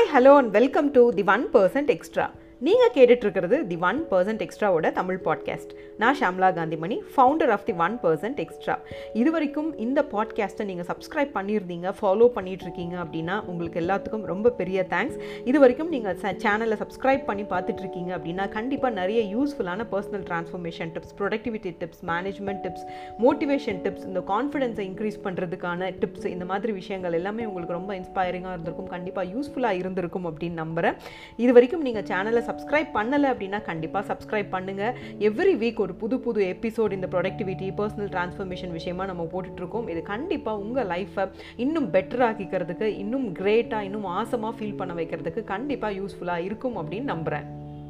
hi hello and welcome to the one percent extra நீங்கள் கேட்டுட்ருக்கிறது the one percent எக்ஸ்ட்ராவோட Tamil podcast நான் Shamla Kanthimani founder of the one percent extra இது வரைக்கும் இந்த பாட்காஸ்ட்டை நீங்கள் சப்ஸ்கிரைப் பண்ணியிருந்தீங்க ஃபாலோ பண்ணிகிட்ருக்கீங்க அப்படின்னா உங்களுக்கு எல்லாத்துக்கும் ரொம்ப பெரிய தேங்க்ஸ் இது வரைக்கும் நீங்கள் சேனலை சப்ஸ்கிரைப் பண்ணி பார்த்துட்ருக்கீங்க அப்படின்னா கண்டிப்பாக நிறைய யூஸ்ஃபுல்லான personal transformation tips productivity tips management tips motivation tips இந்த கான்ஃபிடென்ஸை இன்க்ரீஸ் பண்ணுறதுக்கான டிப்ஸ் இந்த மாதிரி விஷயங்கள் எல்லாமே உங்களுக்கு ரொம்ப இன்ஸ்பைரிங்காக இருந்திருக்கும் கண்டிப்பாக யூஸ்ஃபுல்லாக இருந்திருக்கும் அப்படின்னு நம்புகிறேன் இது வரைக்கும் நீங்கள் சேனலை சப்ஸ்கிரைப் பண்ணலை அப்படின்னா கண்டிப்பாக சப்ஸ்கிரைப் பண்ணுங்கள் எவ்ரி வீக் ஒரு புது புது எபிசோட் இந்த ப்ரொடக்டிவிட்டி பர்சனல் ட்ரான்ஸ்ஃபர்மேஷன் விஷயமா நம்ம போட்டுட்ருக்கோம் இது கண்டிப்பாக உங்கள் லைஃப்பை இன்னும் பெட்டர் ஆக்கிக்கிறதுக்கு இன்னும் கிரேட்டாக இன்னும் ஆசமாக ஃபீல் பண்ண வைக்கிறதுக்கு கண்டிப்பாக யூஸ்ஃபுல்லாக இருக்கும் அப்படின்னு நம்புகிறேன்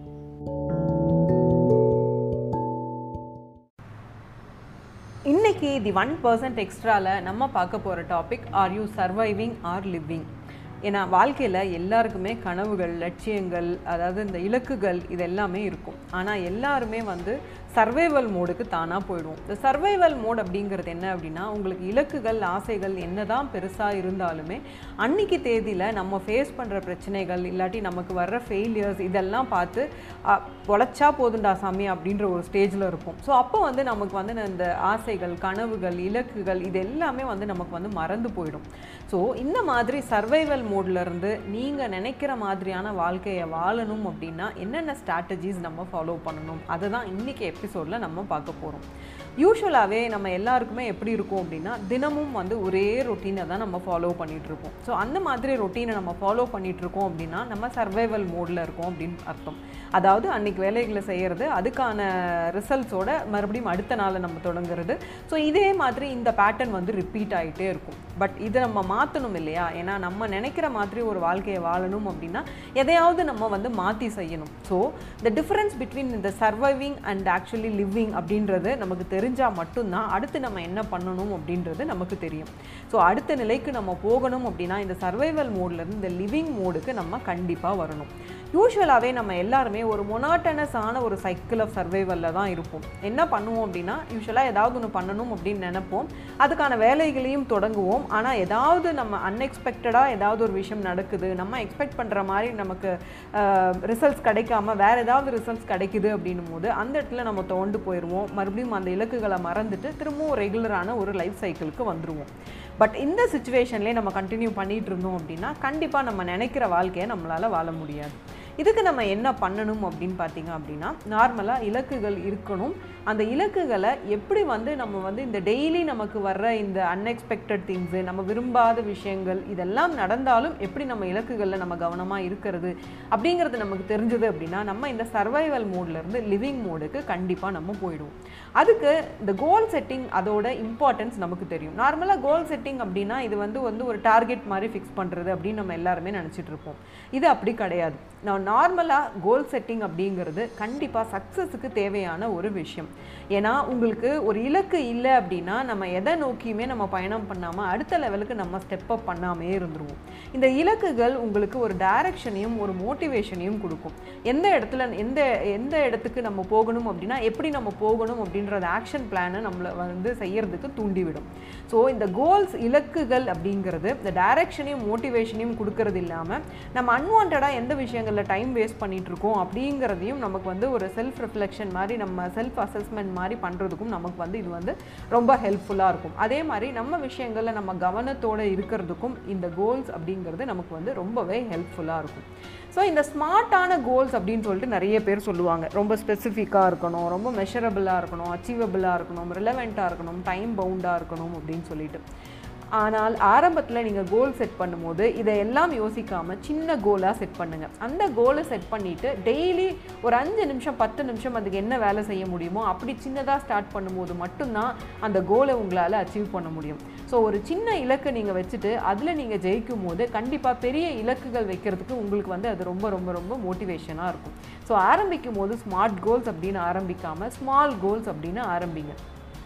இன்னைக்கு தி ஒன் பர்சன்ட் எக்ஸ்ட்ராவில் நம்ம பார்க்க போகிற topic are you surviving or living ஏன்னா வாழ்க்கையில் எல்லாருக்குமே கனவுகள் லட்சியங்கள் அதாவது இந்த இலக்குகள் இது எல்லாமே இருக்கும் ஆனால் எல்லாருமே வந்து சர்வைவல் மோடுக்கு தானாக போயிடுவோம் இந்த சர்வைவல் மோட் அப்படிங்கிறது என்ன அப்படின்னா உங்களுக்கு இலக்குகள் ஆசைகள் என்ன தான் பெருசாக இருந்தாலுமே அன்னைக்கு தேதியில் நம்ம ஃபேஸ் பண்ணுற பிரச்சனைகள் இல்லாட்டி நமக்கு வர்ற ஃபெயிலியர்ஸ் இதெல்லாம் பார்த்து அ, பொழைச்சா போதுண்டா சாமி அப்படின்ற ஒரு ஸ்டேஜில் இருப்போம் ஸோ அப்போ வந்து நமக்கு வந்து இந்த ஆசைகள் கனவுகள் இலக்குகள் இது எல்லாமே வந்து நமக்கு வந்து மறந்து போயிடும் ஸோ இந்த மாதிரி சர்வைவல் இருந்து நீங்கள் நினைக்கிற மாதிரியான வாழ்க்கையை வாழணும் அப்படின்னா என்னென்ன ஸ்ட்ராட்டஜிஸ் நம்ம ஃபாலோ பண்ணணும் அதை தான் இன்றைக்கி எபிசோடில் நம்ம பார்க்க போகிறோம் யூஸ்வலாகவே நம்ம எல்லாருக்குமே எப்படி இருக்கும் அப்படின்னா தினமும் வந்து ஒரே ரொட்டீனை தான் நம்ம ஃபாலோ பண்ணிகிட்ருப்போம் ஸோ அந்த மாதிரி ரொட்டீனை நம்ம ஃபாலோ பண்ணிகிட்ருக்கோம் அப்படின்னா நம்ம சர்வைவல் மோடில் இருக்கோம் அப்படின்னு அர்த்தம் அதாவது அன்னைக்கு வேலைகளை செய்கிறது அதுக்கான ரிசல்ட்ஸோட மறுபடியும் அடுத்த நாளை நம்ம தொடங்குறது ஸோ இதே மாதிரி இந்த பேட்டர்ன் வந்து ரிப்பீட் ஆகிட்டே இருக்கும் பட் இதை நம்ம மாற்றணும் இல்லையா ஏன்னா நம்ம நினைக்கிற மாதிரி ஒரு வாழ்க்கையை வாழணும் அப்படின்னா எதையாவது நம்ம வந்து மாற்றி செய்யணும் ஸோ த டிஃப்ரென்ஸ் பிட்வீன் இந்த சர்வைவிங் அண்ட் ஆக்சுவலி லிவிங் அப்படின்றது நமக்கு தெரிஞ்சால் மட்டும்தான் அடுத்து நம்ம என்ன பண்ணணும் அப்படின்றது நமக்கு தெரியும் ஸோ அடுத்த நிலைக்கு நம்ம போகணும் அப்படின்னா இந்த சர்வைவல் மோட்லேருந்து இந்த லிவிங் மோடுக்கு நம்ம கண்டிப்பாக வரணும் யூஸ்வலாகவே நம்ம எல்லாருமே ஒரு மொனாட்டனஸான ஒரு சைக்கிள் ஆஃப் சர்வைவலில் தான் இருப்போம் என்ன பண்ணுவோம் அப்படின்னா யூஸ்வலாக ஏதாவது ஒன்று பண்ணணும் அப்படின்னு நினைப்போம் அதுக்கான வேலைகளையும் தொடங்குவோம் ஆனால் ஏதாவது நம்ம அன்எக்ஸ்பெக்டடாக ஏதாவது ஒரு விஷயம் நடக்குது நம்ம எக்ஸ்பெக்ட் பண்ணுற மாதிரி நமக்கு ரிசல்ட்ஸ் கிடைக்காம வேறு ஏதாவது ரிசல்ட்ஸ் கிடைக்குது அப்படின்னும் போது அந்த இடத்துல நம்ம தோண்டு போயிடுவோம் மறுபடியும் அந்த இலக்குகளை மறந்துட்டு திரும்பவும் ரெகுலரான ஒரு லைஃப் சைக்கிளுக்கு வந்துடுவோம் பட் இந்த சுச்சுவேஷன்லேயே நம்ம கண்டினியூ பண்ணிட்டு இருந்தோம் அப்படின்னா கண்டிப்பாக நம்ம நினைக்கிற வாழ்க்கையை நம்மளால் வாழ முடியாது இதுக்கு நம்ம என்ன பண்ணணும் அப்படின்னு பார்த்தீங்க அப்படின்னா நார்மலாக இலக்குகள் இருக்கணும் அந்த இலக்குகளை எப்படி வந்து நம்ம வந்து இந்த டெய்லி நமக்கு வர்ற இந்த அன்எக்ஸ்பெக்டட் திங்ஸு நம்ம விரும்பாத விஷயங்கள் இதெல்லாம் நடந்தாலும் எப்படி நம்ம இலக்குகளில் நம்ம கவனமாக இருக்கிறது அப்படிங்கிறது நமக்கு தெரிஞ்சது அப்படின்னா நம்ம இந்த சர்வைவல் மோட்லேருந்து லிவிங் மோடுக்கு கண்டிப்பாக நம்ம போயிடுவோம் அதுக்கு இந்த கோல் செட்டிங் அதோட இம்பார்ட்டன்ஸ் நமக்கு தெரியும் நார்மலாக கோல் செட்டிங் அப்படின்னா இது வந்து வந்து ஒரு டார்கெட் மாதிரி ஃபிக்ஸ் பண்ணுறது அப்படின்னு நம்ம எல்லாருமே நினச்சிட்டு இருப்போம் இது அப்படி கிடையாது நான் நார்மலாக கோல் செட்டிங் அப்படிங்கிறது கண்டிப்பாக சக்ஸஸுக்கு தேவையான ஒரு விஷயம் ஏன்னா உங்களுக்கு ஒரு இலக்கு இல்லை அப்படின்னா நம்ம எதை நோக்கியுமே நம்ம பயணம் பண்ணாமல் அடுத்த லெவலுக்கு நம்ம ஸ்டெப் அப் பண்ணாமே இருந்துருவோம் இந்த இலக்குகள் உங்களுக்கு ஒரு டைரக்ஷனையும் ஒரு மோட்டிவேஷனையும் கொடுக்கும் எந்த இடத்துல எந்த எந்த இடத்துக்கு நம்ம போகணும் அப்படின்னா எப்படி நம்ம போகணும் அப்படின்றத ஆக்ஷன் பிளானை நம்மளை வந்து செய்யறதுக்கு தூண்டிவிடும் ஸோ இந்த கோல்ஸ் இலக்குகள் அப்படிங்கிறது இந்த டைரக்ஷனையும் மோட்டிவேஷனையும் கொடுக்கறது இல்லாமல் நம்ம அன்வான்டாக எந்த விஷயங்களில் டைம் வேஸ்ட் பண்ணிட்டு இருக்கோம் அப்படிங்கிறதையும் நமக்கு வந்து ஒரு செல்ஃப் ரிஃப்ளெக்ஷன் மாதிரி நம்ம செல்ஃப் அசஸ்மெண்ட் மாதிரி பண்ணுறதுக்கும் நமக்கு வந்து இது வந்து ரொம்ப ஹெல்ப்ஃபுல்லாக இருக்கும் அதே மாதிரி நம்ம விஷயங்களில் நம்ம கவனத்தோடு இருக்கிறதுக்கும் இந்த கோல்ஸ் அப்படிங்கிறது நமக்கு வந்து ரொம்பவே ஹெல்ப்ஃபுல்லாக இருக்கும் ஸோ இந்த ஸ்மார்ட்டான கோல்ஸ் அப்படின்னு சொல்லிட்டு நிறைய பேர் சொல்லுவாங்க ரொம்ப ஸ்பெசிஃபிக்காக இருக்கணும் ரொம்ப மெஷரபிளாக இருக்கணும் அச்சீவபிளாக இருக்கணும் ரிலவெண்ட்டாக இருக்கணும் டைம் பவுண்டாக இருக்கணும் அப்படின்னு சொல்லிட்டு ஆனால் ஆரம்பத்தில் நீங்கள் கோல் செட் பண்ணும்போது இதை எல்லாம் யோசிக்காமல் சின்ன கோலாக செட் பண்ணுங்கள் அந்த கோலை செட் பண்ணிவிட்டு டெய்லி ஒரு அஞ்சு நிமிஷம் பத்து நிமிஷம் அதுக்கு என்ன வேலை செய்ய முடியுமோ அப்படி சின்னதாக ஸ்டார்ட் பண்ணும்போது மட்டும்தான் அந்த கோலை உங்களால் அச்சீவ் பண்ண முடியும் ஸோ ஒரு சின்ன இலக்கு நீங்கள் வச்சுட்டு அதில் நீங்கள் ஜெயிக்கும் போது கண்டிப்பாக பெரிய இலக்குகள் வைக்கிறதுக்கு உங்களுக்கு வந்து அது ரொம்ப ரொம்ப ரொம்ப மோட்டிவேஷனாக இருக்கும் ஸோ ஆரம்பிக்கும் போது ஸ்மார்ட் கோல்ஸ் அப்படின்னு ஆரம்பிக்காமல் ஸ்மால் கோல்ஸ் அப்படின்னு ஆரம்பிங்க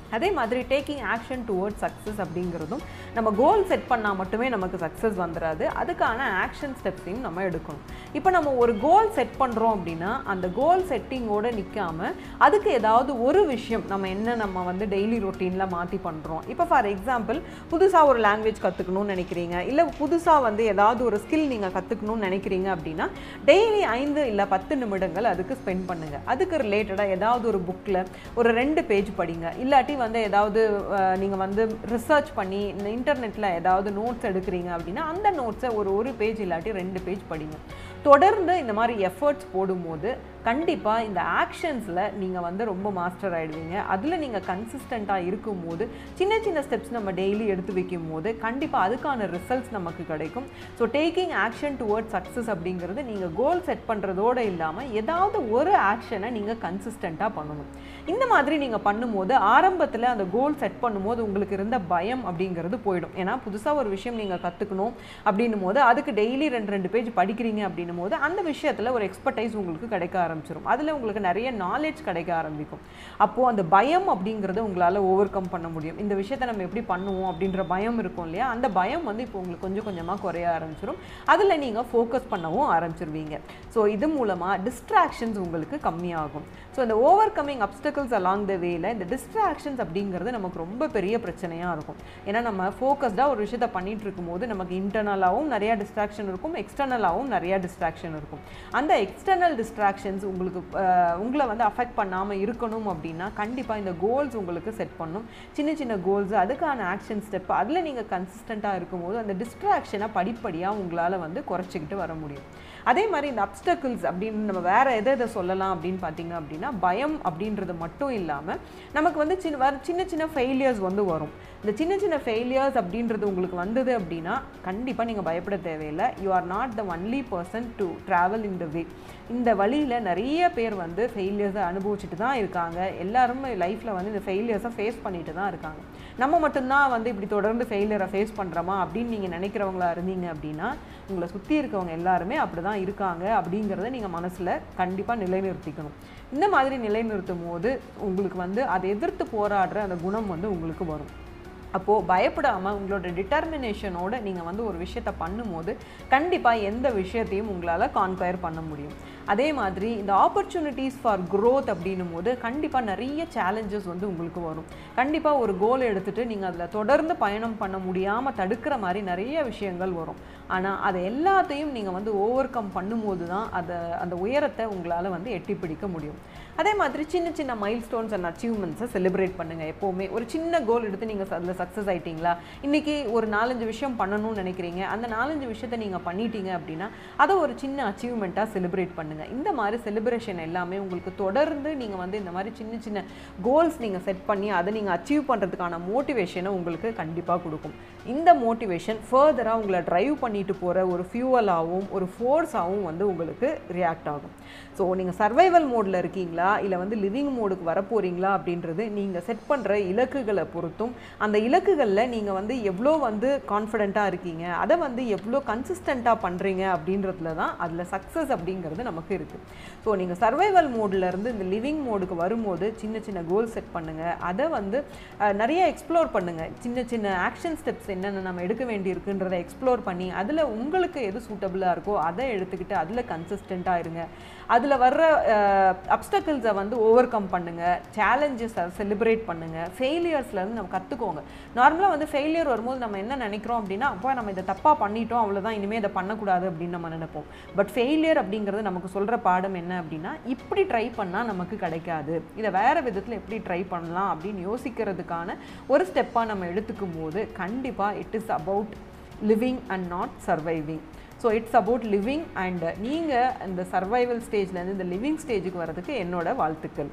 அதே மாதிரி டேக்கிங் ஆக்ஷன் டுவர்ட்ஸ் சக்ஸஸ் அப்படிங்கிறதும் நம்ம கோல் செட் பண்ணால் மட்டுமே நமக்கு சக்ஸஸ் வந்துடாது அதுக்கான ஆக்ஷன் ஸ்டெப்ஸையும் நம்ம எடுக்கணும் இப்போ நம்ம ஒரு கோல் செட் பண்ணுறோம் அப்படின்னா அந்த கோல் செட்டிங்கோடு நிற்காம அதுக்கு ஏதாவது ஒரு விஷயம் நம்ம என்ன நம்ம வந்து டெய்லி ரொட்டீனில் மாற்றி பண்ணுறோம் இப்போ ஃபார் எக்ஸாம்பிள் புதுசாக ஒரு லாங்குவேஜ் கற்றுக்கணும்னு நினைக்கிறீங்க இல்லை புதுசாக வந்து ஏதாவது ஒரு ஸ்கில் நீங்கள் கற்றுக்கணும்னு நினைக்கிறீங்க அப்படின்னா டெய்லி ஐந்து இல்லை பத்து நிமிடங்கள் அதுக்கு ஸ்பெண்ட் பண்ணுங்கள் அதுக்கு ரிலேட்டடாக ஏதாவது ஒரு புக்கில் ஒரு ரெண்டு பேஜ் படிங்க இல்லாட்டி வந்து ஏதாவது நீங்கள் வந்து ரிசர்ச் பண்ணி இந்த இன்டர்நெட்டில் ஏதாவது நோட்ஸ் எடுக்கிறீங்க அப்படின்னா அந்த நோட்ஸை ஒரு ஒரு பேஜ் இல்லாட்டி ரெண்டு பேஜ் படிங்க தொடர்ந்து இந்த மாதிரி எஃபர்ட்ஸ் போடும்போது கண்டிப்பாக இந்த ஆக்ஷன்ஸில் நீங்கள் வந்து ரொம்ப மாஸ்டர் ஆகிடுவீங்க அதில் நீங்கள் கன்சிஸ்டண்ட்டாக இருக்கும்போது சின்ன சின்ன ஸ்டெப்ஸ் நம்ம டெய்லி எடுத்து வைக்கும் போது கண்டிப்பாக அதுக்கான ரிசல்ட்ஸ் நமக்கு கிடைக்கும் so taking action towards success அப்படிங்கிறது நீங்கள் கோல் செட் பண்ணுறதோடு இல்லாமல் ஏதாவது ஒரு ஆக்ஷனை நீங்கள் கன்சிஸ்டண்ட்டாக பண்ணணும் இந்த மாதிரி நீங்கள் பண்ணும்போது ஆரம்பத்தில் அந்த கோல் செட் பண்ணும்போது உங்களுக்கு இருந்த பயம் அப்படிங்கிறது போயிடும் ஏன்னா புதுசாக ஒரு விஷயம் நீங்கள் கற்றுக்கணும் அப்படின்னும் போது அதுக்கு டெய்லி ரெண்டு ரெண்டு பேஜ் படிக்கிறீங்க அப்படின்னும் போது அந்த விஷயத்தில் ஒரு எக்ஸ்பர்டைஸ் உங்களுக்கு கிடைக்க ஆரம்பிச்சிடும் அதில் உங்களுக்கு நிறைய நாலேஜ் கிடைக்க ஆரம்பிக்கும் அப்போது அந்த பயம் அப்படிங்கிறத உங்களால் ஓவர் கம் பண்ண முடியும் இந்த விஷயத்தை நம்ம எப்படி பண்ணுவோம் அப்படின்ற பயம் இருக்கும் இல்லையா அந்த பயம் வந்து இப்போ உங்களுக்கு கொஞ்சம் கொஞ்சமாக குறைய ஆரம்பிச்சிடும் அதில் நீங்கள் ஃபோக்கஸ் பண்ணவும் ஆரம்பிச்சிருவீங்க ஸோ இது மூலமாக டிஸ்ட்ராக்ஷன்ஸ் உங்களுக்கு கம்மியாகும் ஸோ இந்த overcoming obstacles along the way இந்த டிஸ்ட்ராக்ஷன்ஸ் அப்படிங்கிறது நமக்கு ரொம்ப பெரிய பிரச்சனையாக இருக்கும் ஏன்னா நம்ம ஃபோக்கஸ்டாக ஒரு விஷயத்தை பண்ணிட்டு இருக்கும்போது நமக்கு இன்டர்னலாகவும் நிறையா டிஸ்ட்ராக்ஷன் இருக்கும் எக்ஸ்டர்னலாகவும் நிறையா டிஸ்ட்ராக்ஷன் இருக்கும் அந்த எக்ஸ்டர்னல் டிஸ்ட்ராக்ஷன்ஸ் உங்களுக்கு அஹ், உங்களை வந்து அஃபெக்ட் பண்ணாமல் இருக்கணும் அப்படின்னா கண்டிப்பாக இந்த கோல்ஸ் உங்களுக்கு செட் பண்ணும் சின்ன சின்ன கோல்ஸ் அதுக்கான ஆக்ஷன் ஸ்டெப் அதில் நீங்கள் கன்சிஸ்டண்ட்டாக இருக்கும்போது அந்த டிஸ்ட்ராக்ஷனை படிப்படியாக உங்களால் வந்து குறைச்சிக்கிட்டு வர முடியும் அதே மாதிரி இந்த அப்டக்கிள்ஸ் அப்படின்னு நம்ம வேற எதை எதை சொல்லலாம் அப்படின்னு பார்த்தீங்க அப்படின்னா பயம் அப்படின்றது மட்டும் இல்லாமல் நமக்கு வந்து சின்ன வர சின்ன சின்ன ஃபெயிலியர்ஸ் வந்து வரும் இந்த சின்ன சின்ன ஃபெயிலியர்ஸ் அப்படின்றது உங்களுக்கு வந்தது அப்படின்னா கண்டிப்பாக நீங்கள் பயப்பட தேவையில்லை you are not the only person to travel in the way இந்த வழியில் நிறைய பேர் வந்து ஃபெயிலியர்ஸை அனுபவிச்சுட்டு தான் இருக்காங்க எல்லாருமே லைஃப்பில் வந்து இந்த ஃபெயிலியர்ஸை ஃபேஸ் பண்ணிட்டு தான் இருக்காங்க நம்ம மட்டும்தான் வந்து இப்படி தொடர்ந்து ஃபெயிலியரை ஃபேஸ் பண்ணுறோமா அப்படின்னு நீங்கள் நினைக்கிறவங்களா இருந்தீங்க அப்படின்னா உங்களை சுற்றி இருக்கவங்க எல்லாருமே அப்படி தான் இருக்காங்க அப்படிங்கிறத நீங்கள் மனசில் கண்டிப்பாக நிலைநிறுத்திக்கணும் இந்த மாதிரி நிலைநிறுத்தும் போது உங்களுக்கு வந்து அதை எதிர்த்து போராடுற அந்த குணம் வந்து உங்களுக்கு வரும் அப்போது பயப்படாமல் உங்களோட டிட்டர்மினேஷனோட நீங்கள் வந்து ஒரு விஷயத்த பண்ணும்போது கண்டிப்பாக எந்த விஷயத்தையும் உங்களால் கான்கயர் பண்ண முடியும் அதே மாதிரி இந்த ஆப்பர்ச்சுனிட்டிஸ் ஃபார் growth அப்படின்னும் போது கண்டிப்பாக நிறைய சேலஞ்சஸ் வந்து உங்களுக்கு வரும் கண்டிப்பாக ஒரு கோல் எடுத்துட்டு நீங்கள் அதில் தொடர்ந்து பயணம் பண்ண முடியாமல் தடுக்கிற மாதிரி நிறைய விஷயங்கள் வரும் ஆனால் அதை எல்லாத்தையும் நீங்கள் வந்து ஓவர் கம் பண்ணும்போது தான் அதை அந்த உயரத்தை உங்களால் வந்து எட்டி பிடிக்க முடியும் அதே மாதிரி சின்ன சின்ன மைல் ஸ்டோன்ஸ் அண்ட் அச்சீவ்மெண்ட்ஸை செலிப்ரேட் பண்ணுங்கள் எப்போவுமே ஒரு சின்ன கோல் எடுத்து நீங்கள் அதில் சக்ஸஸ் ஆயிட்டீங்களா இன்றைக்கி ஒரு நாலஞ்சு விஷயம் பண்ணணும்னு நினைக்கிறீங்க அந்த நாலஞ்சு விஷயத்தை நீங்கள் பண்ணிட்டீங்க அப்படின்னா அதை ஒரு சின்ன அச்சீவ்மெண்ட்டாக செலிப்ரேட் பண்ணுங்கள் இந்த மாதிரி செலிப்ரேஷன் எல்லாமே உங்களுக்கு தொடர்ந்து நீங்கள் வந்து இந்த மாதிரி சின்ன சின்ன கோல்ஸ் நீங்கள் செட் பண்ணி அதை நீங்கள் அச்சீவ் பண்ணுறதுக்கான மோட்டிவேஷனை உங்களுக்கு கண்டிப்பாக கொடுக்கும் இந்த மோட்டிவேஷன் ஃபர்தராக உங்களை ட்ரைவ் பண்ணிட்டு போகிற ஒரு ஃபியூவலாகவும் ஒரு ஃபோர்ஸாகவும் வந்து உங்களுக்கு ரியாக்ட் ஆகும் ஸோ நீங்கள் சர்வைவல் மோடில் இருக்கீங்களா இல்லை வந்து லிவிங் மோடுக்கு வரப்போறீங்களா அப்படின்றது நீங்கள் செட் பண்ணுற இலக்குகளை பொறுத்தும் அந்த இலக்குகளில் நீங்கள் வந்து எவ்வளோ வந்து கான்ஃபிடெண்ட்டாக இருக்கீங்க அதை வந்து எவ்வளோ கன்சிஸ்டண்ட்டாக பண்ணுறீங்க அப்படின்றதுல தான் அதில் சக்ஸஸ் அப்படிங்கிறது நமக்கு இருக்குது ஸோ நீங்கள் சர்வைவல் இருந்து இந்த லிவிங் மோடுக்கு வரும்போது சின்ன சின்ன கோல் செட் பண்ணுங்கள் அதை வந்து அஹ், நிறைய எக்ஸ்ப்ளோர் பண்ணுங்கள் சின்ன சின்ன ஆக்ஷன் ஸ்டெப்ஸ் என்னென்ன நம்ம எடுக்க வேண்டியிருக்குன்றதை எக்ஸ்ப்ளோர் பண்ணி அதில் உங்களுக்கு எது சூட்டபுளாக இருக்கோ அதை எடுத்துக்கிட்டு அதில் கன்சிஸ்டண்ட்டாக இருங்க அதில் வர்ற அப்டக்கிள்ஸை வந்து ஓவர் கம் பண்ணுங்கள் சேலஞ்சஸை செலிப்ரேட் பண்ணுங்கள் ஃபெயிலியர்ஸ்லேருந்து நம்ம கற்றுக்கோங்க நார்மலாக வந்து ஃபெயிலியர் வரும்போது நம்ம என்ன நினைக்கிறோம் அப்படின்னா அப்போ நம்ம இதை தப்பாக பண்ணிட்டோம் அவ்வளோதான் இனிமேல் இதை பண்ணக்கூடாது அப்படின்னு நம்ம நினைப்போம் பட் ஃபெயிலியர் அப்படிங்கிறது நமக்கு சொல்கிற பாடம் என்ன அப்படின்னா இப்படி ட்ரை பண்ணால் நமக்கு கிடைக்காது இதை வேறு விதத்தில் எப்படி ட்ரை பண்ணலாம் அப்படின்னு யோசிக்கிறதுக்கான ஒரு ஸ்டெப்பாக நம்ம எடுத்துக்கும் போது கண்டிப்பாக it is about living and not surviving so it's about living and நீங்கள் இந்த சர்வைவல் ஸ்டேஜ்லேருந்து இந்த லிவிங் ஸ்டேஜுக்கு வரதுக்கு என்னோட வாழ்த்துக்கள்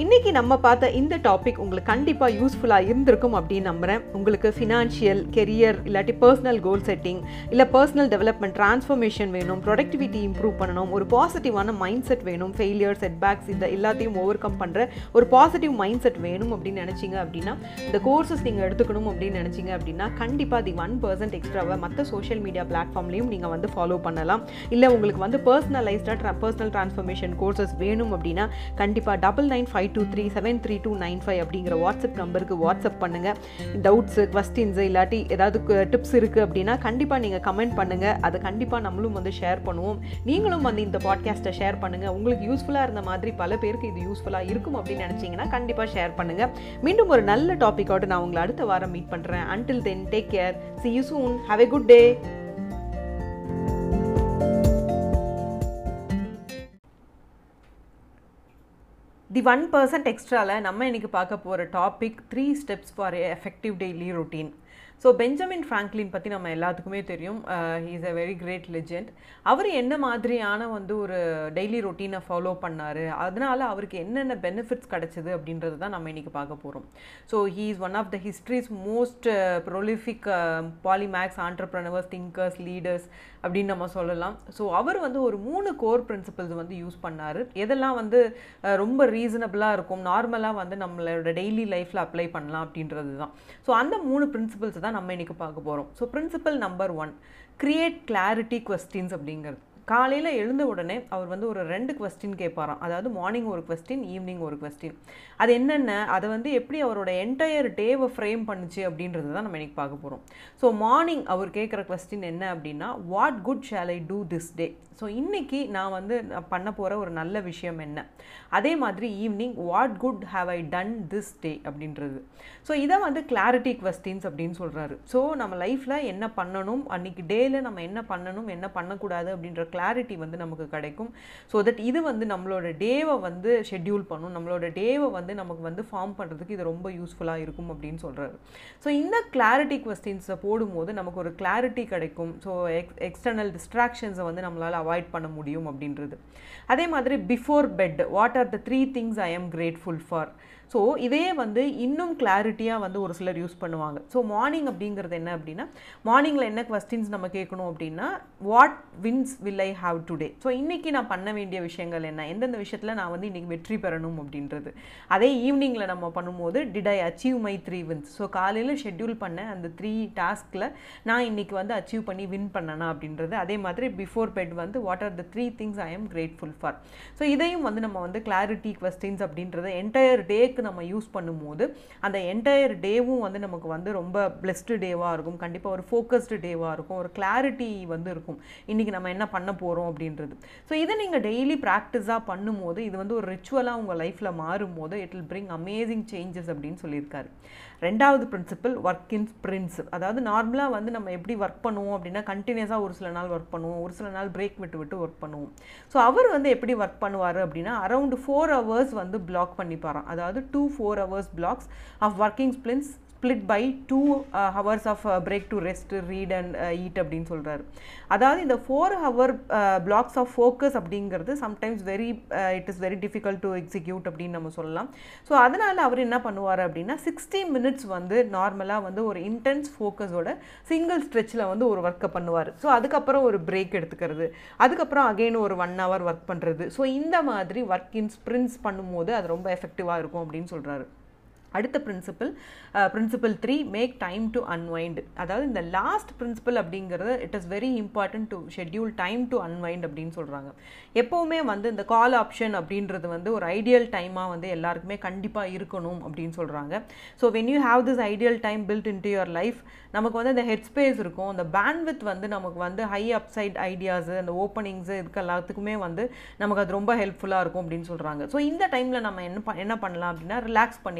இன்னைக்கு நம்ம பார்த்த இந்த டாபிக் உங்களுக்கு கண்டிப்பாக யூஸ்ஃபுல்லாக இருந்திருக்கும் அப்படின்னு நம்புகிறேன் உங்களுக்கு ஃபினான்ஷியல் கெரியர் இல்லாட்டி பர்சனல் கோல் செட்டிங் இல்லை பர்சனல் டெவலப்மெண்ட் ட்ரான்ஸ்ஃபர்மேஷன் வேணும் ப்ரொடக்டிவிட்டி இம்ப்ரூவ் பண்ணணும் ஒரு பாசிட்டிவான மைண்ட் செட் வேணும் ஃபெயிலியர் செட்பேக்ஸ் இந்த எல்லாத்தையும் ஓவர் கம் பண்ணுற ஒரு பாசிட்டிவ் மைண்ட் செட் வேணும் அப்படின்னு நினச்சிங்க அப்படின்னா இந்த கோர்சஸ் நீங்கள் எடுத்துக்கணும் அப்படின்னு நினச்சிங்க அப்படின்னா கண்டிப்பாக தி ஒன் பர்சன்ட் எக்ஸ்ட்ராவை மற்ற சோஷியல் மீடியா பிளாட்ஃபார்ம்லையும் நீங்கள் வந்து ஃபாலோ பண்ணலாம் இல்லை உங்களுக்கு வந்து பர்சனலைஸ்டாக ட்ரா பர்சனல் ட்ரான்ஸ்ஃபர்மேஷன் கோர்சஸ் வேணும் அப்படின்னா கண்டிப்பாக double nine five two three seven three two nine five அப்படிங்கிற வாட்ஸ்அப் நம்பருக்கு வாட்ஸ்அப் பண்ணுங்கள் டவுட்ஸு கொஸ்டின்ஸு இல்லாட்டி ஏதாவது டிப்ஸ் இருக்குது அப்படின்னா கண்டிப்பாக நீங்கள் கமெண்ட் பண்ணுங்கள் அதை கண்டிப்பாக நம்மளும் வந்து ஷேர் பண்ணுவோம் நீங்களும் வந்து இந்த பாட்காஸ்ட்டை ஷேர் பண்ணுங்கள் உங்களுக்கு யூஸ்ஃபுல்லாக இருந்த மாதிரி பல பேருக்கு இது யூஸ்ஃபுல்லாக இருக்கும் அப்படின்னு நினச்சிங்கன்னா கண்டிப்பாக ஷேர் பண்ணுங்கள் மீண்டும் ஒரு நல்ல டாப்பிக்கோடு நான் உங்களை அடுத்த வாரம் மீட் பண்ணுறேன் until then take care see you soon have a good day the one percent எக்ஸ்ட்ராவில் நம்ம இன்றைக்கி பார்க்க போகிற topic three steps for effective daily routine so Benjamin Franklin பற்றி நம்ம எல்லாத்துக்குமே தெரியும் is a very great legend அவர் என்ன மாதிரியான வந்து ஒரு டெய்லி ரொட்டீனை ஃபாலோ பண்ணார் அதனால் அவருக்கு என்னென்ன பெனிஃபிட்ஸ் கிடச்சிது அப்படின்றது தான் நம்ம இன்றைக்கி பார்க்க போகிறோம் so he is one of the history's most prolific polymaths entrepreneurs thinkers leaders அப்படின்னு நம்ம சொல்லலாம் ஸோ அவர் வந்து ஒரு மூணு கோர் பிரின்சிபல்ஸ் வந்து யூஸ் பண்ணார் எதெல்லாம் வந்து ரொம்ப ரீசனபிளாக இருக்கும் நார்மலாக வந்து நம்மளோட டெய்லி லைஃப்பில் அப்ளை பண்ணலாம் அப்படின்றது தான் ஸோ அந்த மூணு பிரின்சிபல்ஸ் தான் நம்ம இன்றைக்கி பார்க்க போகிறோம் so principle number one create clarity questions அப்படிங்கிறது காலையில் எழுந்த உடனே அவர் வந்து ஒரு ரெண்டு கொஸ்டின் கேட்பாராம் அதாவது மார்னிங் ஒரு கொஸ்டின் ஈவினிங் ஒரு கொஸ்டின் அது என்னென்ன அதை வந்து எப்படி அவரோட என்டையர் டேவை ஃப்ரேம் பண்ணுச்சு அப்படின்றது தான் நம்ம இன்றைக்கி பார்க்க போகிறோம் ஸோ மார்னிங் அவர் கேட்குற கொஸ்டின் என்ன அப்படின்னா what good shall I do this day so இன்றைக்கி நான் வந்து பண்ண போகிற ஒரு நல்ல விஷயம் என்ன அதே மாதிரி evening what good have I done this day அப்படின்றது ஸோ இதை வந்து கிளாரிட்டி கொஸ்டின்ஸ் அப்படின்னு சொல்கிறாரு ஸோ நம்ம லைஃப்பில் என்ன பண்ணணும் அன்றைக்கி டேயில் நம்ம என்ன பண்ணணும் என்ன பண்ணக்கூடாது அப்படின்ற கிளாரிட்டி வந்து நமக்கு கிடைக்கும் ஸோ தட் இது வந்து நம்மளோட டேவை வந்து ஷெட்யூல் பண்ணும் நம்மளோட டேவை வந்து நமக்கு வந்து ஃபார்ம் பண்ணுறதுக்கு இது ரொம்ப யூஸ்ஃபுல்லாக இருக்கும் அப்படின்னு சொல்கிறாரு ஸோ இந்த கிளாரிட்டி கொஸ்டின்ஸை போடும்போது நமக்கு ஒரு கிளாரிட்டி கிடைக்கும் ஸோ எக்ஸ் எக்ஸ்டர்னல் டிஸ்ட்ராக்ஷன்ஸை வந்து நம்மளால் அவாய்ட் பண்ண முடியும் அப்படின்றது அதே மாதிரி before bed what are the three things I am grateful for so இதே வந்து இன்னும் கிளாரிட்டியாக வந்து ஒரு சிலர் யூஸ் பண்ணுவாங்க ஸோ மார்னிங் அப்படிங்கிறது என்ன அப்படின்னா மார்னிங்கில் என்ன கொஸ்டின்ஸ் நம்ம கேட்கணும் அப்படின்னா what wins will I have today so இன்றைக்கி நான் பண்ண வேண்டிய விஷயங்கள் என்ன எந்தெந்த விஷயத்தில் நான் வந்து இன்றைக்கி வெற்றி பெறணும் அப்படின்றது அதே ஈவினிங்கில் நம்ம பண்ணும்போது did I achieve my three wins so காலையில் ஷெட்யூல் பண்ண அந்த த்ரீ டாஸ்கில் நான் இன்றைக்கி வந்து அச்சீவ் பண்ணி வின் பண்ணனா அப்படின்றது அதே மாதிரி பிஃபோர் பெட் வந்து what are the three things I am grateful for so இதையும் வந்து நம்ம வந்து கிளாரிட்டி கொஸ்டின்ஸ் அப்படின்றத என்டையர் டேக்கு நம்ம யூஸ் பண்ணும்போது அந்த என்டையர் டேவும் வந்து நமக்கு வந்து ரொம்ப பிளெஸ்டு டேவாக இருக்கும் கண்டிப்பாக ஒரு ஃபோக்கஸ்டு டேவாக இருக்கும் ஒரு கிளாரிட்டி வந்து இருக்கும் இன்றைக்கி நம்ம என்ன பண்ண போகிறோம் அப்படின்றது ஸோ இதை நீங்கள் டெய்லி ப்ராக்டிஸாக பண்ணும்போது இது வந்து ஒரு ரிச்சுவலாக உங்கள் லைஃப்பில் மாறும்போது it will bring amazing changes அப்படின்னு சொல்லியிருக்காரு ரெண்டாவது பிரின்சிபல் ஒர்க் இன் ஸ்ப்ரின்ஸ் அதாவது நார்மலாக வந்து நம்ம எப்படி ஒர்க் பண்ணுவோம் அப்படின்னா கண்டினியூஸாக ஒரு சில நாள் ஒர்க் பண்ணுவோம் ஒரு சில நாள் பிரேக் விட்டு விட்டு ஒர்க் பண்ணுவோம் ஸோ அவர் வந்து எப்படி ஒர்க் பண்ணுவார் அப்படின்னா அரௌண்ட் ஃபோர் ஹவர்ஸ் வந்து பிளாக் பண்ணிப்பாராம் அதாவது two four hours blocks of working splits split by two hours of break to rest read and eat அப்படின்னு சொல்கிறாரு அதாவது இந்த four hour blocks of focus அப்படிங்கிறது sometimes very it is very difficult to execute அப்படின்னு நம்ம சொல்லலாம் so அதனால் அவர் என்ன பண்ணுவார் அப்படின்னா சிக்ஸ்டி மினிட்ஸ் வந்து நார்மலாக வந்து ஒரு இன்டென்ஸ் ஃபோக்கஸோட சிங்கிள் ஸ்ட்ரெச்சில் வந்து ஒரு ஒர்க்கை பண்ணுவார் ஸோ அதுக்கப்புறம் ஒரு பிரேக் எடுத்துக்கிறது அதுக்கப்புறம் அகெயின் ஒரு ஒன் ஹவர் ஒர்க் பண்ணுறது ஸோ இந்த மாதிரி ஒர்க் இன் ஸ்ப்ரின்ஸ் பண்ணும்போது அது ரொம்ப எஃபெக்டிவாக இருக்கும் அப்படின்னு சொல்கிறாரு அடுத்த principle principle three make time to unwind அதாவது இந்த லாஸ்ட் பிரின்சிபல் அப்படிங்கிறது it is very important to schedule time to unwind அப்படின்னு சொல்கிறாங்க எப்போவுமே வந்து இந்த கால் ஆப்ஷன் அப்படின்றது வந்து ஒரு ஐடியல் டைமாக வந்து எல்லாருக்குமே கண்டிப்பாக இருக்கணும் அப்படின்னு சொல்கிறாங்க so when you have this ideal time built in to your life நமக்கு வந்து அந்த ஹெட் ஸ்பேஸ் இருக்கும் அந்த பேண்ட்வித் வந்து நமக்கு வந்து ஹை அப்சைட் ஐடியாஸு அந்த ஓப்பனிங்ஸு இதுக்கு எல்லாத்துக்குமே வந்து நமக்கு அது ரொம்ப ஹெல்ப்ஃபுல்லாக இருக்கும் அப்படின்னு சொல்கிறாங்க ஸோ இந்த டைமில் நம்ம என்ன என்ன பண்ணலாம் அப்படின்னா ரிலாக்ஸ் பண்ணிக்கலாம்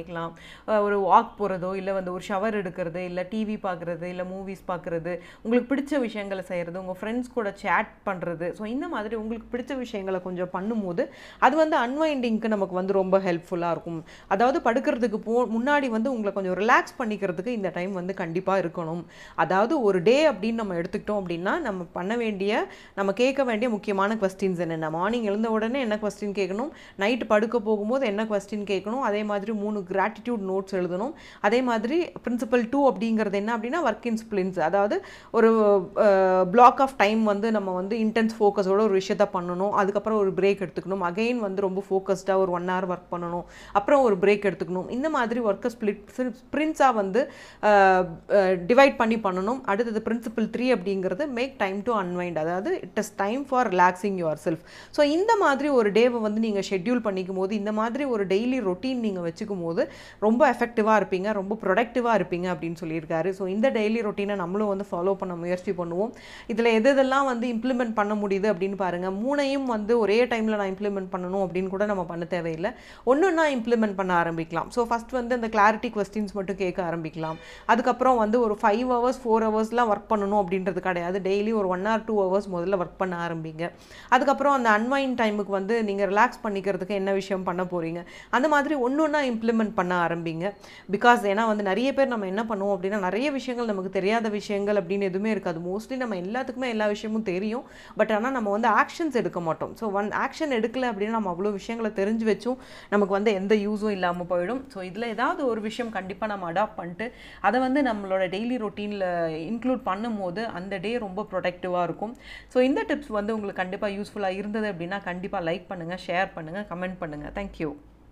அஹ், ஒரு வாக் போகிறதோ இல்லை வந்து ஒரு ஷவர் எடுக்கிறது இல்லை டிவி பார்க்குறது இல்லை மூவிஸ் பார்க்குறது உங்களுக்கு பிடிச்ச விஷயங்களை செய்கிறது உங்கள் ஃப்ரெண்ட்ஸ் கூட சேட் பண்ணுறது ஸோ இந்த மாதிரி உங்களுக்கு பிடிச்ச விஷயங்களை கொஞ்சம் பண்ணும்போது அது வந்து அன்வைண்டிங்க்கு நமக்கு வந்து ரொம்ப ஹெல்ப்ஃபுல்லாக இருக்கும் அதாவது படுக்கிறதுக்கு போ முன்னாடி வந்து உங்களை கொஞ்சம் ரிலாக்ஸ் பண்ணிக்கிறதுக்கு இந்த டைம் வந்து கண்டிப்பாக இருக்கணும் அதாவது ஒரு டே அப்படின்னு நம்ம எடுத்துக்கிட்டோம் அப்படின்னா நம்ம பண்ண வேண்டிய நம்ம கேட்க வேண்டிய முக்கியமான கொஸ்டின்ஸ் என்னென்ன மார்னிங் எழுந்த உடனே என்ன கொஸ்டின் கேட்கணும் நைட் படுக்க போகும்போது என்ன கொஸ்டின் கேட்கணும் அதே மாதிரி மூணு கிராட்டிடியூட் நோட்ஸ் எழுதணும் அதே மாதிரி பிரின்சிபல் டூ அப்படிங்கிறது என்ன அப்படின்னா ஒர்க் இன் ஸ்பிளின்ஸ் அதாவது ஒரு பிளாக் ஆஃப் டைம் வந்து நம்ம வந்து இன்டென்ஸ் ஃபோக்கஸோட ஒரு விஷயத்த பண்ணணும் அதுக்கப்புறம் ஒரு பிரேக் எடுத்துக்கணும் அகைன் வந்து ரொம்ப ஃபோக்கஸ்டாக ஒரு ஒன் ஹவர் ஒர்க் பண்ணணும் அப்புறம் ஒரு பிரேக் எடுத்துக்கணும் இந்த மாதிரி ஒர்க்கை ஸ்பிளிட் ஸ்ப்ரின்ஸாக வந்து டிவைட் பண்ணி பண்ணணும் அடுத்தது பிரின்சிபல் த்ரீ அப்படிங்கிறது மேக் டைம் டு அன்வைண்ட் அதாவது it is time for relaxing yourself so இந்த மாதிரி ஒரு டேவை வந்து நீங்கள் ஷெட்யூல் பண்ணிக்கும் போது இந்த மாதிரி ஒரு டெய்லி ரொட்டீன் நீங்கள் வச்சுக்கும் போது ரொம்ப எஃபெக்டிவாக இருப்பீங்க ரொம்ப ப்ரொடக்டிவாக இருப்பீங்க அப்படின்னு சொல்லியிருக்காரு ஸோ இந்த டெய்லி ரொட்டீனை நம்மளும் வந்து ஃபாலோ பண்ண முயற்சி பண்ணுவோம் இதில் எது எதெல்லாம் வந்து இம்ப்ளிமெண்ட் பண்ண முடியுது அப்படின்னு பாருங்கள் மூணையும் வந்து ஒரே டைமில் நான் இம்ப்ளிமெண்ட் பண்ணணும் அப்படின்னு கூட நம்ம பண்ண தேவையில்லை ஒன்று நான் இம்ப்ளிமெண்ட் பண்ண ஆரம்பிக்கலாம் ஸோ ஃபஸ்ட் வந்து அந்த கிளாரிட்டி கொஸ்டின்ஸ் மட்டும் கேட்க ஆரம்பிக்கலாம் அதுக்கப்புறம் வந்து ஒரு ஃபைவ் ஹவர்ஸ் ஃபோர் ஹவர்ஸ்லாம் ஒர்க் பண்ணணும் அப்படின்றது கிடையாது டெய்லி ஒரு ஒன் ஆர் டூ ஹவர்ஸ் முதல்ல ஒர்க் பண்ண ஆரம்பிங்க அதுக்கப்புறம் அந்த அன்வைன் டைமுக்கு வந்து நீங்கள் ரிலாக்ஸ் பண்ணிக்கிறதுக்கு என்ன விஷயம் பண்ண போகிறீங்க அந்த மாதிரி ஒன்று ஒன்றா இம்ப்ளிமெண்ட் பண்ண ஆரம்பிங்க பிகாஸ் ஏன்னா வந்து நிறைய பேர் நம்ம என்ன பண்ணுவோம் அப்படின்னா நிறைய விஷயங்கள் நமக்கு தெரியாத விஷயங்கள் அப்படின்னு எதுவுமே இருக்காது மோஸ்ட்லி நம்ம எல்லாத்துக்குமே எல்லா விஷயமும் தெரியும் பட் ஆனால் நம்ம வந்து ஆக்ஷன்ஸ் எடுக்க மாட்டோம் ஸோ ஒன் ஆக்ஷன் எடுக்கல அப்படின்னா நம்ம அவ்வளோ விஷயங்களை தெரிஞ்சு வச்சும் நமக்கு வந்து எந்த யூஸும் இல்லாமல் போயிடும் ஸோ இதில் ஏதாவது ஒரு விஷயம் கண்டிப்பாக நம்ம அடாப்ட் பண்ணிட்டு அதை வந்து நம்மளோட டெய்லி ரொட்டீனில் இன்க்ளூட் பண்ணும்போது அந்த டே ரொம்ப ப்ரொடக்டிவாக இருக்கும் ஸோ இந்த டிப்ஸ் வந்து உங்களுக்கு கண்டிப்பாக யூஸ்ஃபுல்லாக இருந்தது அப்படின்னா கண்டிப்பாக லைக் பண்ணுங்கள் ஷேர் பண்ணுங்கள் கமெண்ட் பண்ணுங்கள் தேங்க்யூ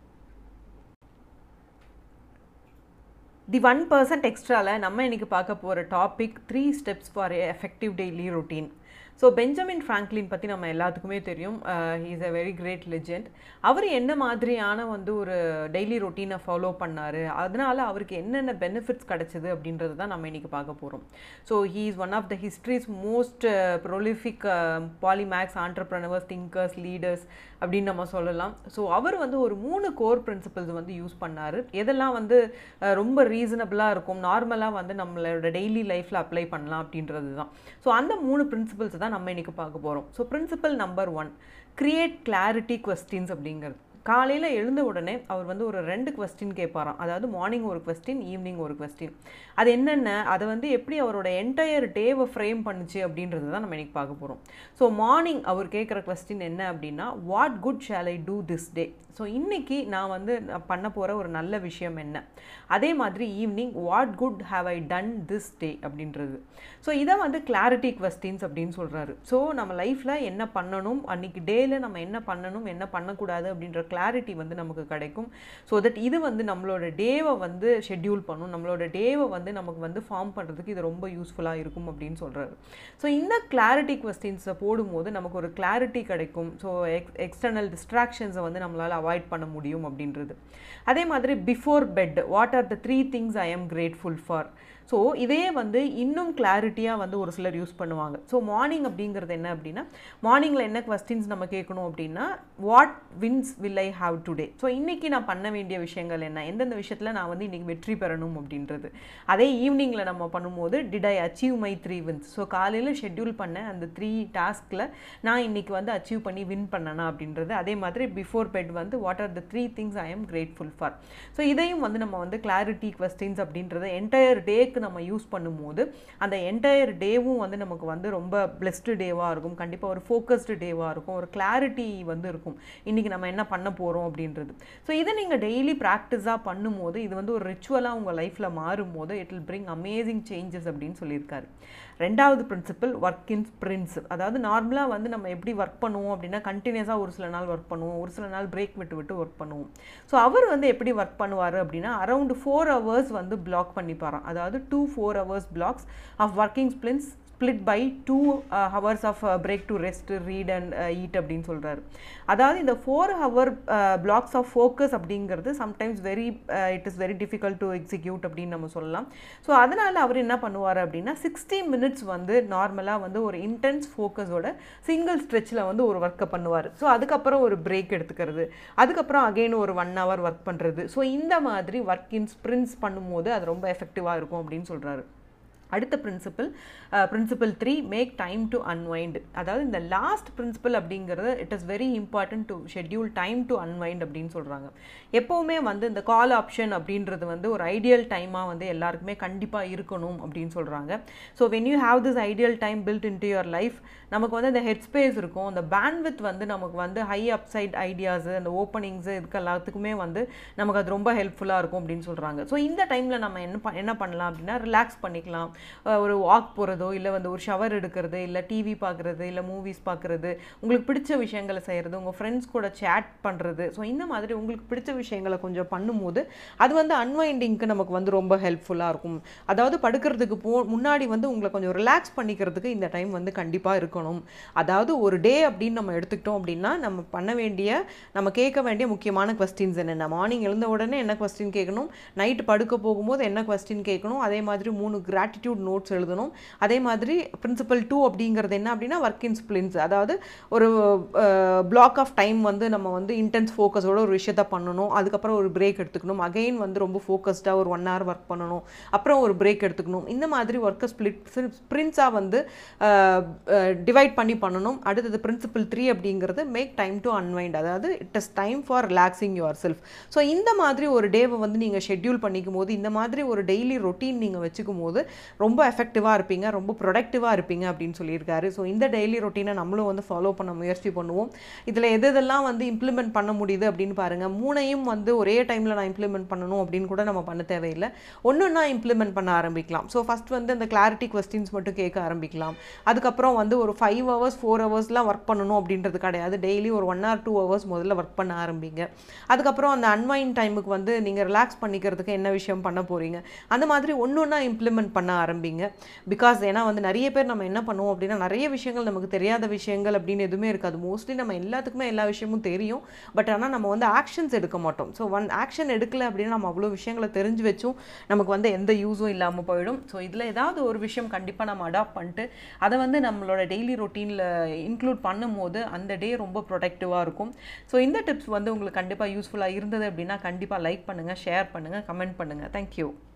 தி ஒன் பர்சன்ட் எக்ஸ்ட்ராவில் நம்ம இன்னைக்கு பார்க்க போகிற topic three steps for effective daily routine so Benjamin Franklin பற்றி நம்ம எல்லாத்துக்குமே தெரியும் is a very great legend அவர் என்ன மாதிரியான வந்து ஒரு டெய்லி ரொட்டீனை ஃபாலோ பண்ணார் அதனால அவருக்கு என்னென்ன பெனிஃபிட்ஸ் கிடைச்சது அப்படின்றது தான் நம்ம இன்னைக்கு பார்க்க போகிறோம் so he is one of the history's most prolific polymaths entrepreneurs thinkers leaders அப்படின்னு நம்ம சொல்லலாம் ஸோ அவர் வந்து ஒரு மூணு கோர் பிரின்சிபல்ஸ் வந்து யூஸ் பண்ணார் எதெல்லாம் வந்து அஹ், ரொம்ப ரீசனபிளாக இருக்கும் நார்மலாக வந்து நம்மளோட டெய்லி லைஃப்பில் அப்ளை பண்ணலாம் அப்படின்றது தான் ஸோ அந்த மூணு பிரின்சிபல்ஸ் தான் நம்ம இன்னைக்கு பார்க்க போகிறோம் so principle number one create clarity questions அப்படிங்கிறது காலையில் எழுந்த உடனே அவர் வந்து ஒரு ரெண்டு கொஸ்டின் கேட்பாராம் அதாவது மார்னிங் ஒரு கொஸ்டின் ஈவினிங் ஒரு கொஸ்டின் அது என்னென்ன அதை வந்து எப்படி அவரோட என்டையர் டேவை ஃப்ரேம் பண்ணுச்சு அப்படின்றது தான் நம்ம இன்னைக்கு பார்க்க போகிறோம் ஸோ மார்னிங் அவர் கேட்குற கொஸ்டின் என்ன அப்படின்னா what good shall I do this day so இன்னைக்கு நான் வந்து நான் பண்ண போகிற ஒரு நல்ல விஷயம் என்ன அதே மாதிரி evening what good have I done this day அப்படின்றது ஸோ இதை வந்து கிளாரிட்டி கொஸ்டின்ஸ் அப்படின்னு சொல்கிறாரு ஸோ நம்ம லைஃப்பில் என்ன பண்ணணும் அன்னைக்கு டேயில் நம்ம என்ன பண்ணணும் என்ன பண்ணக்கூடாது அப்படின்ற கிளாரிட்டி வந்து நமக்கு கிடைக்கும் ஸோ தட் இது வந்து நம்மளோட டேவை வந்து ஷெட்யூல் பண்ணும் நம்மளோட டேவை வந்து நமக்கு வந்து ஃபார்ம் பண்ணுறதுக்கு இது ரொம்ப யூஸ்ஃபுல்லாக இருக்கும் அப்படின்னு சொல்கிறாரு ஸோ இந்த கிளாரிட்டி கொஸ்டின்ஸை போடும்போது நமக்கு ஒரு கிளாரிட்டி கிடைக்கும் ஸோ எக்ஸ் எக்ஸ்டர்னல் டிஸ்ட்ராக்ஷன்ஸை வந்து நம்மளால் அவாய்ட் பண்ண முடியும் அப்படின்றது அதே மாதிரி before bed what are the three things I am grateful for so இதே வந்து இன்னும் கிளாரிட்டியாக வந்து ஒரு சிலர் யூஸ் பண்ணுவாங்க ஸோ மார்னிங் அப்படிங்கிறது என்ன அப்படின்னா மார்னிங்கில் என்ன கொஸ்டின்ஸ் நம்ம கேட்கணும் அப்படின்னா what wins will I have today so இன்றைக்கி நான் பண்ண வேண்டிய விஷயங்கள் என்ன எந்தெந்த விஷயத்தில் நான் வந்து இன்றைக்கி வெற்றி பெறணும் அப்படின்றது அதே ஈவினிங்கில் நம்ம பண்ணும்போது did I achieve my three wins so காலையில் ஷெட்யூல் பண்ண அந்த த்ரீ டாஸ்கில் நான் இன்றைக்கி வந்து அச்சீவ் பண்ணி வின் பண்ணனா அப்படின்றது அதே மாதிரி பிஃபோர் பெட் வந்து what are the three things I am grateful for so இதையும் வந்து நம்ம வந்து கிளாரிட்டி கொஸ்டின்ஸ் அப்படின்றத என்டையர் டேக்கு நம்ம யூஸ் பண்ணும்போது அந்த என்டையர் டேவும் வந்து நமக்கு வந்து ரொம்ப பிளெஸ்டு டேவாக இருக்கும் கண்டிப்பாக ஒரு ஃபோக்கஸ்டு டேவாக இருக்கும் ஒரு கிளாரிட்டி வந்து இருக்கும் இன்றைக்கி நம்ம என்ன பண்ண போகிறோம் அப்படின்றது ஸோ இதை நீங்கள் டெய்லி ப்ராக்டிஸாக பண்ணும்போது இது வந்து ஒரு ரிச்சுவலாக உங்கள் லைஃப்பில் மாறும்போது it will bring amazing changes அப்படின்னு சொல்லியிருக்காரு ரெண்டாவது பிரின்சிபல் ஒர்க் இன் ஸ்ப்ரின்ஸ் அதாவது நார்மலாக வந்து நம்ம எப்படி ஒர்க் பண்ணுவோம் அப்படின்னா கண்டினியூஸாக ஒரு சில நாள் ஒர்க் பண்ணுவோம் ஒரு சில நாள் பிரேக் விட்டு விட்டு ஒர்க் பண்ணுவோம் ஸோ அவர் வந்து எப்படி ஒர்க் பண்ணுவார் அப்படின்னா அரௌண்ட் ஃபோர் ஹவர்ஸ் வந்து பிளாக் பண்ணிப்பாராம் அதாவது two four hours blocks of working splits split by two hours of break to rest read and eat அப்படின்னு சொல்கிறாரு அதாவது இந்த four hour blocks of focus அப்படிங்கிறது sometimes very it is very difficult to execute அப்படின்னு நம்ம சொல்லலாம் so அதனால் அவர் என்ன பண்ணுவார் அப்படின்னா சிக்ஸ்டி மினிட்ஸ் வந்து நார்மலாக வந்து ஒரு இன்டென்ஸ் ஃபோக்கஸோட சிங்கிள் ஸ்ட்ரெச்சில் வந்து ஒரு ஒர்க்கை பண்ணுவார் ஸோ அதுக்கப்புறம் ஒரு பிரேக் எடுத்துக்கிறது அதுக்கப்புறம் அகெயின் ஒரு ஒன் ஹவர் ஒர்க் பண்ணுறது ஸோ இந்த மாதிரி ஒர்க் இன் ஸ்ப்ரின்ஸ் பண்ணும்போது அது ரொம்ப எஃபெக்டிவாக இருக்கும் அப்படின்னு சொல்கிறாரு அடுத்த principle principle three make time to unwind அதாவது இந்த லாஸ்ட் பிரின்சிபல் அப்படிங்கிறது it is very important to schedule time to unwind அப்படின்னு சொல்கிறாங்க எப்போவுமே வந்து இந்த கால் ஆப்ஷன் அப்படின்றது வந்து ஒரு ஐடியல் டைமாக வந்து எல்லாருக்குமே கண்டிப்பாக இருக்கணும் அப்படின்னு சொல்கிறாங்க so when you have this ideal time built in to your life நமக்கு வந்து அந்த ஹெட் ஸ்பேஸ் இருக்கும் அந்த பேண்ட்வித் வந்து நமக்கு வந்து ஹை அப்சைட் ஐடியாஸு அந்த ஓப்பனிங்ஸு இதுக்கு எல்லாத்துக்குமே வந்து நமக்கு அது ரொம்ப ஹெல்ப்ஃபுல்லாக இருக்கும் அப்படின்னு சொல்கிறாங்க ஸோ இந்த டைமில் நம்ம என்ன ப என்ன பண்ணலாம் அப்படின்னா ரிலாக்ஸ் பண்ணிக்கலாம் ஒரு வாக் போகிறதோ இல்லை வந்து ஒரு ஷவர் எடுக்கிறது இல்லை டிவி பார்க்குறது இல்லை மூவிஸ் பார்க்குறது உங்களுக்கு பிடிச்ச விஷயங்களை செய்கிறது உங்கள் ஃப்ரெண்ட்ஸ் கூட சேட் பண்ணுறது ஸோ இந்த மாதிரி உங்களுக்கு பிடிச்ச விஷயங்களை கொஞ்சம் பண்ணும்போது அது வந்து அன்வைண்டிங்க்கு நமக்கு வந்து ரொம்ப ஹெல்ப்ஃபுல்லாக இருக்கும் அதாவது படுக்கிறதுக்கு போ முன்னாடி வந்து உங்களை கொஞ்சம் ரிலாக்ஸ் பண்ணிக்கிறதுக்கு இந்த டைம் வந்து கண்டிப்பாக இருக்கணும் அதாவது ஒரு டே அப்படின்னு நம்ம எடுத்துக்கிட்டோம் அப்படின்னா நம்ம பண்ண வேண்டிய நம்ம கேட்க வேண்டிய முக்கியமான கொஸ்டின்ஸ் என்னென்ன மார்னிங் எழுந்த உடனே என்ன கொஸ்டின் கேட்கணும் நைட்டு படுக்க போகும்போது என்ன கொஸ்டின் கேட்கணும் அதே மாதிரி மூணு கிராட்டிடியூட் நோட்ஸ் எழுதணும் அதே மாதிரி பிரின்சிபல் டூ அப்படிங்கிறது என்ன அப்படின்னா ஒர்க் இன் ஸ்பிளின்ஸ் அதாவது ஒரு பிளாக் ஆஃப் டைம் வந்து நம்ம வந்து இன்டென்ஸ் ஃபோக்கஸோட ஒரு விஷயத்த பண்ணணும் அதுக்கப்புறம் ஒரு பிரேக் எடுத்துக்கணும் அகெயின் வந்து ரொம்ப ஃபோக்கஸ்டாக ஒரு ஒன் ஹவர் ஒர்க் பண்ணணும் அப்புறம் ஒரு பிரேக் எடுத்துக்கணும் இந்த மாதிரி ஒர்க்கை ஸ்பிளிட் ஸ்ப்ரின்ஸாக வந்து டிவைட் பண்ணி பண்ணணும் அடுத்தது பிரின்சிபல் த்ரீ அப்படிங்கிறது மேக் டைம் டு அன்வைண்ட் அதாவது it is time for relaxing yourself so இந்த மாதிரி ஒரு டேவை வந்து நீங்கள் ஷெட்யூல் பண்ணிக்கும் போது இந்த மாதிரி ஒரு டெய்லி ரொட்டீன் நீங்கள் வச்சுக்கும் போது ரொம்ப எஃபெக்டிவாக இருப்பீங்க ரொம்ப ப்ரொடக்டிவாக இருப்பீங்க அப்படின்னு சொல்லியிருக்காரு ஸோ இந்த டெய்லி ரொட்டீனை நம்மளும் வந்து ஃபாலோ பண்ண முயற்சி பண்ணுவோம் இதில் எது எதெல்லாம் வந்து இம்ப்ளிமெண்ட் பண்ண முடியுது அப்படின்னு பாருங்கள் மூணையும் வந்து ஒரே டைமில் நான் இம்ப்ளிமெண்ட் பண்ணணும் அப்படின்னு கூட நம்ம பண்ண தேவையில்லை ஒன்று ஒன்றா இம்ப்ளிமெண்ட் பண்ண ஆரம்பிக்கலாம் ஸோ ஃபஸ்ட் வந்து அந்த கிளாரிட்டி கொஸ்டின்ஸ் மட்டும் கேட்க ஆரம்பிக்கலாம் அதுக்கப்புறம் வந்து ஒரு ஃபைவ் ஹவர்ஸ் ஃபோர் ஹவர்ஸ்லாம் ஒர்க் பண்ணணும் அப்படின்றது கிடையாது டெய்லி ஒரு ஒன் ஆர் டூ ஹவர்ஸ் முதல்ல ஒர்க் பண்ண ஆரம்பிங்க அதுக்கப்புறம் அந்த அன்வைன் டைமுக்கு வந்து நீங்கள் ரிலாக்ஸ் பண்ணிக்கிறதுக்கு என்ன விஷயம் பண்ண போகிறீங்க அந்த மாதிரி ஒன்று ஒன்றா இம்ப்ளிமெண்ட் பண்ண ஆரம்பிங்க பிகாஸ் ஏன்னா வந்து நிறைய பேர் நம்ம என்ன பண்ணுவோம் அப்படின்னா நிறைய விஷயங்கள் நமக்கு தெரியாத விஷயங்கள் அப்படின்னு எதுவுமே இருக்காது மோஸ்ட்லி நம்ம எல்லாத்துக்குமே எல்லா விஷயமும் தெரியும் பட் ஆனால் நம்ம வந்து ஆக்ஷன்ஸ் எடுக்க மாட்டோம் ஸோ ஒன் ஆக்ஷன் எடுக்கல அப்படின்னா நம்ம அவ்வளோ விஷயங்களை தெரிஞ்சு வச்சும் நமக்கு வந்து எந்த யூஸும் இல்லாமல் போயிடும் ஸோ இதில் ஏதாவது ஒரு விஷயம் கண்டிப்பாக நம்ம அடாப்ட் பண்ணிட்டு அதை வந்து நம்மளோட டெய்லி ரொட்டீனில் இன்க்ளூட் பண்ணும்போது அந்த டே ரொம்ப ப்ரொடக்டிவாக இருக்கும் ஸோ இந்த டிப்ஸ் வந்து உங்களுக்கு கண்டிப்பாக யூஸ்ஃபுல்லாக இருந்தது அப்படின்னா கண்டிப்பாக லைக் பண்ணுங்கள் ஷேர் பண்ணுங்கள் கமெண்ட் பண்ணுங்கள் தேங்க்யூ